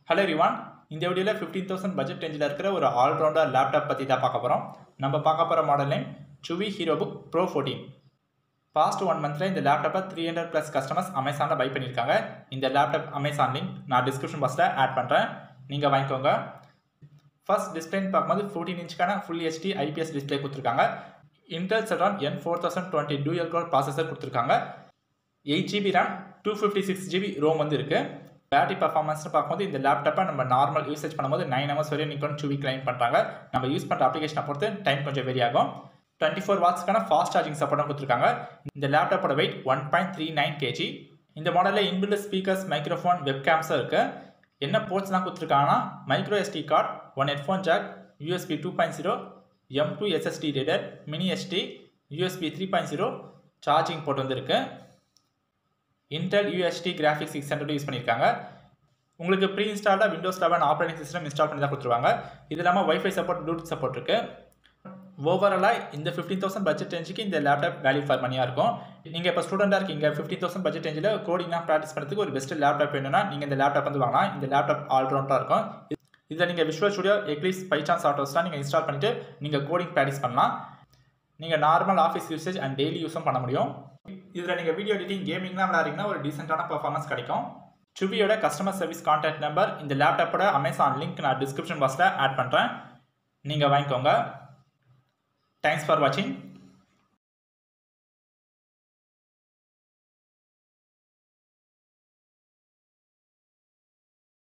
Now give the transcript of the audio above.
hello ரிவான் இந்த வீடியோவில் fifteen thousand budget ரேஞ்சில் இருக்கிற ஒரு ஆல்ரவுண்டர் லேப்டாப் பற்றி தான் பார்க்க போகிறோம் நம்ம பார்க்க போகிற model name Chuwi HeroBook Pro fourteen past one மந்த்தில் இந்த லேப்டாப்பை த்ரீ ஹண்ட்ரட் ப்ளஸ் கஸ்டமர்ஸ் அமேசானில் பை பண்ணியிருக்காங்க இந்த லேப்டாப் அமேசான் லிங்க் நான் டிஸ்கிரிப்ஷன் பாக்ஸில் ஆட் பண்ணுறேன் நீங்கள் வாங்கிக்கோங்க ஃபர்ஸ்ட் டிஸ்பிளேன்னு பார்க்கும்போது ஃபோர்டீன் இன்ச்சுக்கான ஃபுல் ஹெச்டி ஐபிஎஸ் டிஸ்பிளே கொடுத்துருக்காங்க Intel Celeron N four thousand twenty dual core processor கொடுத்துருக்காங்க eight GB RAM two fifty six GB ROM வந்து இருக்குது பேட்டரி பர்ஃபார்மன்ஸ்னு பார்க்கும்போது இந்த லேப்டாப்பை நம்ம நார்மல் யூசேஜ் பண்ணும்போது நைன் ஹவர்ஸ் வரையும் நிற்கும் டூ வீக் கிளைம் பண்ணுறாங்க நம்ம யூஸ் பண்ணுற அப்ளிகேஷனை பொறுத்து டைம் கொஞ்சம் வெரி ஆகும் டுவெண்ட்டி ஃபோர் வாட்ஸ்க்கான ஃபாஸ்ட் சார்ஜிங் சப்போர்ட்டும் கொடுத்துருக்காங்க இந்த லேப்டாப்போட weight one point three nine KG இந்த மாடலில் இன்பில்ட் ஸ்பீக்கர்ஸ் மைக்ரோஃபோன் வெப்கேம்ஸும் இருக்குது என்ன போர்ட்ஸ்லாம் கொடுத்துருக்காங்கன்னா micro SD card one headphone jack USB two point zero M two SSD reader mini SD USB three point zero charging port வந்துருக்கு Intel UHD graphics six hundred use பண்ணியிருக்காங்க உங்களுக்கு pre இன்ஸ்டாலாக Windows eleven operating system install பண்ணி தான் கொடுத்துருவாங்க இது இல்லாமல் wifi support Bluetooth support இருக்குது ஓவராலாக இந்த ஃபிஃப்டீன் தௌசண்ட் பட்ஜெட் ரேஞ்சுக்கு இந்த லேப்டாப் வேல்யூ ஃபார் மணியாக இருக்கும் நீங்கள் இப்போ ஸ்டூடெண்டாக இருக்கீங்க ஃபிஃப்டீன் தௌசண்ட் பட்ஜெட் ரேஞ்சில் கோடிங்லாம் ப்ராக்டிஸ் பண்ணுறதுக்கு ஒரு பெஸ்ட் லேப்டாப் வேணும்னா நீங்கள் இந்த லேப்டாப் வந்து வாங்கலாம் இந்த லேப்டாப் ஆல்ரவுண்டாக இருக்கும் இதில் நீங்கள் விஷுவல் ஸ்டுடியோ எக்லிஸ் பைச்சான் சாஃப்ட்வேர்ஸ்லாம் நீங்கள் இன்ஸ்டால் பண்ணிவிட்டு நீங்கள் கோடிங் ப்ராக்டிஸ் பண்ணலாம் நீங்கள் normal office usage and daily யூஸும் பண்ண முடியும் இதில் நீங்கள் வீடியோ எடிட்டிங் கேமிங்லாம் விளையாடுறீங்கன்னா ஒரு டீசென்டான பர்ஃபார்மன்ஸ் கிடைக்கும் சுவியோட கஸ்டமர் சர்வீஸ் கான்டாக்ட் நம்பர் இந்த லேப்டாப்போட அமேசான் லிங்க் நான் டிஸ்கிரிப்ஷன் பாக்ஸில் ஆட் பண்ணுறேன் நீங்கள் வாங்கிக்கோங்க தேங்க்ஸ் ஃபார் வாட்சிங்